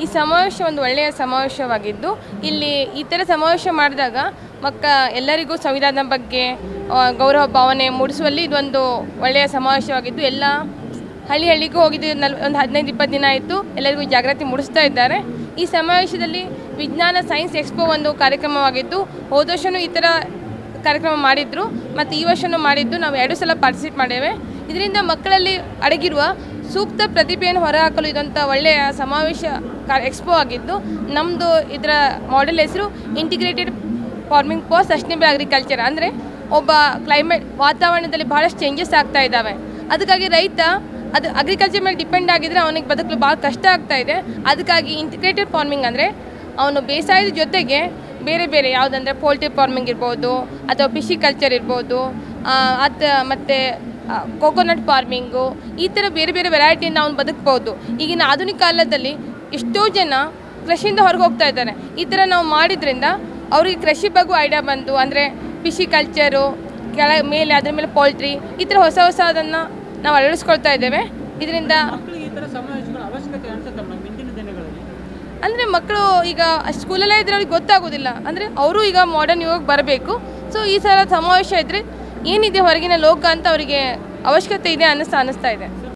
ಈ ಸಮಾವೇಶ ಒಂದು ಒಳ್ಳೆಯ ಸಮಾವೇಶವಾಗಿದ್ದು ಇಲ್ಲಿ ಈ ಥರ ಸಮಾವೇಶ ಮಾಡಿದಾಗ ಮಕ್ಕ ಎಲ್ಲರಿಗೂ ಸಂವಿಧಾನದ ಬಗ್ಗೆ ಆ, ಗೌರವ ಭಾವನೆ ಮೂಡಿಸುವಲ್ಲಿ ಇದೊಂದು ಒಳ್ಳೆಯ ಸಮಾವೇಶವಾಗಿದ್ದು ಎಲ್ಲ ಹಳ್ಳಿ ಹಳ್ಳಿಗೂ ಹೋಗಿದ್ದು ನಲ್ ಒಂದು ಹದಿನೈದು ಇಪ್ಪತ್ತು ದಿನ ಆಯಿತು ಎಲ್ಲರಿಗೂ ಜಾಗೃತಿ ಮೂಡಿಸ್ತಾ ಇದ್ದಾರೆ ಈ ಸಮಾವೇಶದಲ್ಲಿ ವಿಜ್ಞಾನ ಸೈನ್ಸ್ ಎಕ್ಸ್ಪೋ ಒಂದು ಕಾರ್ಯಕ್ರಮವಾಗಿದ್ದು ಹೋದ ವರ್ಷವೂ ಈ ಥರ ಕಾರ್ಯಕ್ರಮ ಮಾಡಿದ್ರು ಮತ್ತು ಈ ವರ್ಷವೂ ಮಾಡಿದ್ದು ನಾವು ಎರಡು ಸಲ ಪಾರ್ಟಿಸಿಪೇಟ್ ಮಾಡೇವೆ ಇದರಿಂದ ಮಕ್ಕಳಲ್ಲಿ ಅಡಗಿರುವ ಸೂಕ್ತ ಪ್ರತಿಭೆಯನ್ನು ಹೊರಹಾಕಲು ಇದೊಂಥ ಒಳ್ಳೆಯ ಸಮಾವೇಶ ಕಾ ಎಕ್ಸ್ಪೋ ಆಗಿದ್ದು ನಮ್ಮದು ಇದರ ಮಾಡೆಲ್ ಹೆಸರು integrated farming for sustainable agriculture ಅಂದರೆ ಒಬ್ಬ ಕ್ಲೈಮೇಟ್ ವಾತಾವರಣದಲ್ಲಿ ಬಹಳಷ್ಟು ಚೇಂಜಸ್ ಆಗ್ತಾ ಇದ್ದಾವೆ ಅದಕ್ಕಾಗಿ ರೈತ ಅದು ಅಗ್ರಿಕಲ್ಚರ್ ಮೇಲೆ ಡಿಪೆಂಡ್ ಆಗಿದ್ರೆ ಅವನಿಗೆ ಬದುಕಲು ಭಾಳ ಕಷ್ಟ ಆಗ್ತಾ ಇದೆ ಅದಕ್ಕಾಗಿ ಇಂಟಿಗ್ರೇಟೆಡ್ ಫಾರ್ಮಿಂಗ್ ಅಂದರೆ ಅವನು ಬೇಸಾಯದ ಜೊತೆಗೆ ಬೇರೆ ಬೇರೆ ಯಾವುದಂದ್ರೆ ಪೋಲ್ಟ್ರಿ ಫಾರ್ಮಿಂಗ್ ಇರ್ಬೋದು ಅಥವಾ ಫಿಶಿ ಕಲ್ಚರ್ ಇರ್ಬೋದು ಅತ್ ಮತ್ತು ಕೋಕೋನಟ್ ಫಾರ್ಮಿಂಗು ಈ ಥರ ಬೇರೆ ಬೇರೆ ವೆರೈಟಿಯಿಂದ ಅವ್ನು ಬದುಕ್ಬೋದು ಈಗಿನ ಆಧುನಿಕ ಕಾಲದಲ್ಲಿ ಎಷ್ಟೋ ಜನ ಕೃಷಿಯಿಂದ ಹೊರಗೆ ಹೋಗ್ತಾ ಇದ್ದಾರೆ ಈ ಥರ ನಾವು ಮಾಡಿದ್ರಿಂದ ಅವ್ರಿಗೆ ಕೃಷಿ ಬಗ್ಗೆ ಐಡಿಯಾ ಬಂತು ಅಂದರೆ ಫಿಶಿ ಕಲ್ಚರು ಕೆಳ ಮೇಲೆ ಅದ್ರ ಮೇಲೆ ಪೋಲ್ಟ್ರಿ ಈ ಥರ ಹೊಸ ಹೊಸದನ್ನು ನಾವು ಅಳವಡಿಸ್ಕೊಳ್ತಾ ಇದ್ದೇವೆ ಇದರಿಂದ ಮಕ್ಕಳಿಗೆ ಈ ಥರ ಸಮಾವೇಶಗಳ ಅವಶ್ಯಕತೆ ಅನ್ಸುತ್ತಲ್ಲ ಇಂದಿನ ದಿನಗಳಲ್ಲಿ ಅಂದರೆ ಮಕ್ಕಳು ಈಗ ಸ್ಕೂಲಲ್ಲೇ ಇದ್ರೆ ಅವ್ರಿಗೆ ಗೊತ್ತಾಗೋದಿಲ್ಲ ಅಂದರೆ ಅವರು ಈಗ ಮಾಡರ್ನ್ ಯುಗಕ್ಕೆ ಬರಬೇಕು ಸೊ ಈ ಸಲ ಸಮಾವೇಶ ಇದ್ದರೆ ಏನಿದೆ ಹೊರಗಿನ ಲೋಕ ಅಂತ ಅವರಿಗೆ ಅವಶ್ಯಕತೆ ಇದೆ ಅನ್ನಿಸ್ತಾ ಅನ್ನಿಸ್ತಾ ಇದೆ